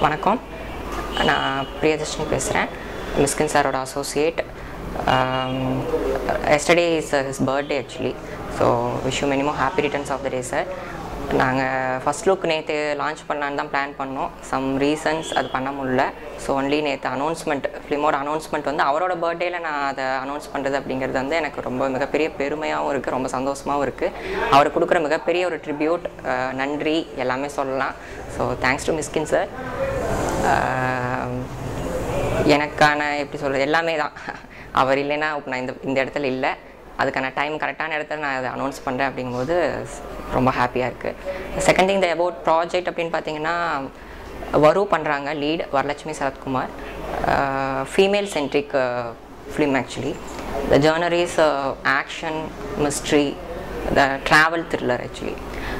வணக்கம் நான் பிரியதர்ஷினி பேசுகிறேன் மிஸ்கின் சாரோட associate yesterday is his birthday actually so wish you minimum happy returns of the day sir நாங்கள் first look நேற்று லான்ச் பண்ணலான்னு தான் பிளான் பண்ணோம் சம் ரீசன்ஸ் அது பண்ண முடியல ஸோ ஒன்லி நேற்று அனௌன்ஸ்மெண்ட் ஃபிலிமோட அனௌன்ஸ்மெண்ட் வந்து அவரோட பர்த்டேயில் நான் அதை அனௌன்ஸ் பண்ணுறது அப்படிங்கிறது வந்து எனக்கு ரொம்ப மிகப்பெரிய பெருமையாகவும் இருக்குது ரொம்ப சந்தோஷமாகவும் இருக்குது அவர் கொடுக்குற மிகப்பெரிய ஒரு ட்ரிபியூட் நன்றி எல்லாமே சொல்லலாம் so thanks to Mysskin sir எனக்கான எப்படி சொல்கிறது எல்லாமே தான் அவர் இல்லைன்னா இப்ப நான் இந்த இந்த இடத்துல இல்லை அதுக்கான டைம் கரெக்டான இடத்துல நான் அதை அனௌன்ஸ் பண்ணுறேன் அப்படிங்கும்போது ரொம்ப ஹாப்பியாக இருக்குது second thing the about project அப்படின்னு பார்த்தீங்கன்னா வரு பண்ணுறாங்க lead Varalakshmi Sarathkumar female centric film actually the genre is action mystery the travel thriller actually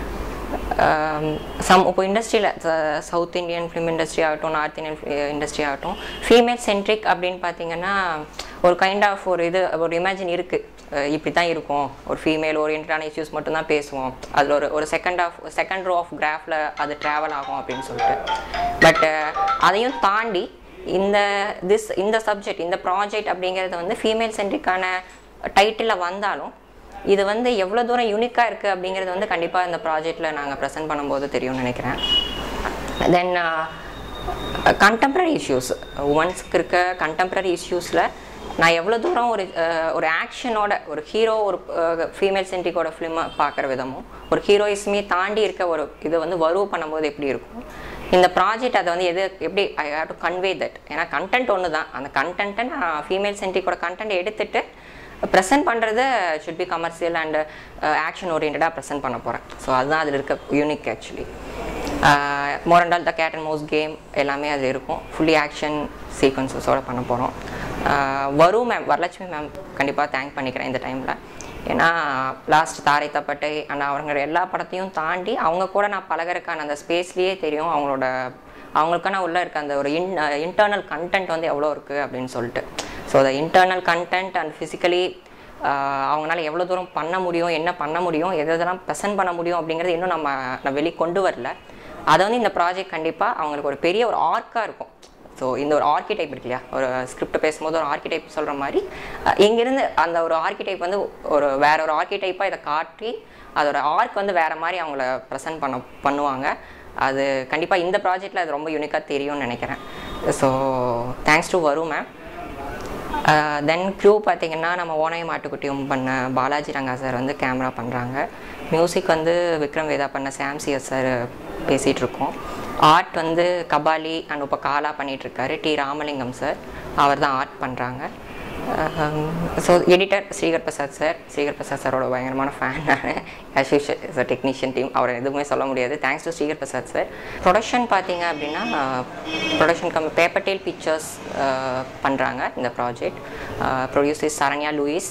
some இப்போ இண்டஸ்ட்ரியில் சவுத் இந்தியன் ஃபிலிம் இண்டஸ்ட்ரி ஆகட்டும் நார்த் இந்தியன் இண்டஸ்ட்ரி ஆகட்டும் ஃபீமேல் சென்ட்ரிக் அப்படின்னு பார்த்தீங்கன்னா ஒரு கைண்ட் ஆஃப் ஒரு இது ஒரு இமேஜின் இருக்குது இப்படி தான் இருக்கும் ஒரு ஃபீமேல் ஓரியன்டான இஷ்யூஸ் மட்டும்தான் பேசுவோம் அதில் ஒரு ஒரு second of second row of கிராஃபில் அது ட்ராவல் ஆகும் அப்படின்னு சொல்லிட்டு பட் அதையும் தாண்டி இந்த திஸ் இந்த சப்ஜெக்ட் இந்த ப்ராஜெக்ட் அப்படிங்கிறது வந்து ஃபீமேல் சென்ட்ரிக்கான டைட்டிலில் வந்தாலும் இது வந்து எவ்வளோ தூரம் யூனிக்காக இருக்குது அப்படிங்கிறது வந்து கண்டிப்பாக இந்த ப்ராஜெக்டில் நாங்கள் ப்ரெசென்ட் பண்ணும்போது தெரியும்னு நினைக்கிறேன் தென் கண்டெம்ப்ரரி இஷ்யூஸ் உமன்ஸ்க்கு இருக்க கண்டெம்ப்ரரி இஷ்யூஸில் நான் எவ்வளோ தூரம் ஒரு ஒரு ஆக்ஷனோட ஒரு ஹீரோ ஒரு ஃபீமேல் சென்ட்ரிக்கோட ஃபிலிமை பார்க்குற விதமும் ஒரு ஹீரோயிஸ்மே தாண்டி இருக்க ஒரு இதை வந்து வருவ பண்ணும்போது எப்படி இருக்கும் இந்த ப்ராஜெக்ட் அதை வந்து எது எப்படி I have to convey that ஏன்னா கண்டென்ட் ஒன்று தான் அந்த கண்டென்ட்டை நான் ஃபீமேல் சென்ட்ரிக்கோட கண்டென்ட் எடுத்துகிட்டு ப்ரெசென்ட் பண்ணுறத should be commercial and action ஓரியன்டாக ப்ரெசென்ட் பண்ண போகிறேன் ஸோ அதுதான் அதில் இருக்க யூனிக் ஆக்சுவலி மோரண்டால் the cat and mouse game எல்லாமே அது இருக்கும் ஃபுல்லி ஆக்ஷன் சீக்வன்சஸோடு பண்ண போகிறோம் வரும் மேம் வரலட்சுமி மேம் கண்டிப்பாக தேங்க் பண்ணிக்கிறேன் இந்த டைமில் ஏன்னா லாஸ்ட் தாரை தப்பட்டை அண்ட் அவங்க எல்லா படத்தையும் தாண்டி அவங்க கூட நான் பழகிறக்கான அந்த ஸ்பேஸ்லேயே தெரியும் அவங்களோட அவங்களுக்கான உள்ளே இருக்க அந்த ஒரு இன் இன்டர்னல் கண்டென்ட் வந்து எவ்வளோ இருக்குது அப்படின்னு சொல்லிட்டு so the internal content and physically அவங்களால எவ்வளோ தூரம் பண்ண முடியும் என்ன பண்ண முடியும் எது எதெல்லாம் ப்ரெசென்ட் பண்ண முடியும் அப்படிங்கிறது இன்னும் நம்ம நான் வெளியே கொண்டு வரல அதை வந்து இந்த ப்ராஜெக்ட் கண்டிப்பாக அவங்களுக்கு ஒரு பெரிய ஒரு ஆர்க்காக இருக்கும் ஸோ இந்த ஒரு ஆர்கிடைப் இருக்கு இல்லையா ஒரு ஸ்கிரிப்ட் பேசும்போது ஒரு ஆர்கிடைப் சொல்கிற மாதிரி இங்கேருந்து அந்த ஒரு ஆர்கிடைப் வந்து ஒரு வேற ஒரு ஆர்கிடைப்பாக இதை காட்டி அதோட ஆர்க் வந்து வேறு மாதிரி அவங்கள ப்ரெசென்ட் பண்ண பண்ணுவாங்க அது கண்டிப்பாக இந்த ப்ராஜெக்டில் அது ரொம்ப யூனிக்காக தெரியும்னு நினைக்கிறேன் so thanks to Varu ma'am then crew பார்த்திங்கன்னா நம்ம ஓனைய மாட்டுக்குட்டியும் பண்ண பாலாஜி ரங்கா சார் வந்து கேமரா பண்ணுறாங்க மியூசிக் வந்து விக்ரம் வேதா பண்ண சாம்சிஎஸ் சார் பேசிகிட்டு இருக்கோம் ஆர்ட் வந்து கபாலி அண்ட் இப்போ காலா பண்ணிகிட்ருக்காரு டி ராமலிங்கம் சார் அவர் தான் ஆர்ட் பண்ணுறாங்க so editor Srikar Prasad sir Srikar Prasad சாரோட பயங்கரமான ஃபேன் நான் ஆஸ் யூஷுவல் டெக்னீஷியன் டீம் அவரை எதுவுமே சொல்ல முடியாது thanks to Srikar Prasad sir production பார்த்தீங்க அப்படின்னா production come paper tail pictures பண்ணுறாங்க இந்த project produce is Saranya Louis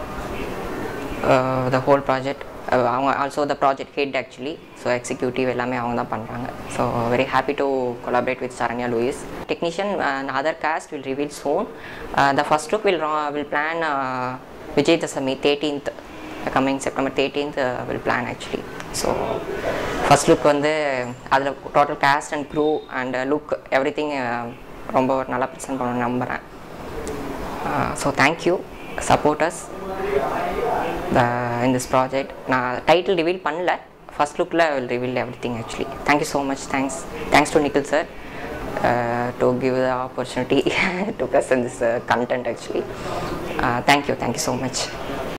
the whole project அவங்க also the project head actually so executive எல்லாமே அவங்க தான் பண்ணுறாங்க so very happy to collaborate with Saranya Louis technician other cast will reveal soon the first look will will plan Vijay Dasami thirteenth coming September thirteenth will plan actually so first look வந்து அதில் total cast and crew and look every thing ரொம்ப நல்லா present பண்ணணும்னு நம்புகிறேன் so thank you supporters the in this project நான் title reveal பண்ணல first லுக்கில் will reveal every thing actually thank you so much thanks thanks to Nikhil sir to give the opportunity to present this content actually thank you thank you so much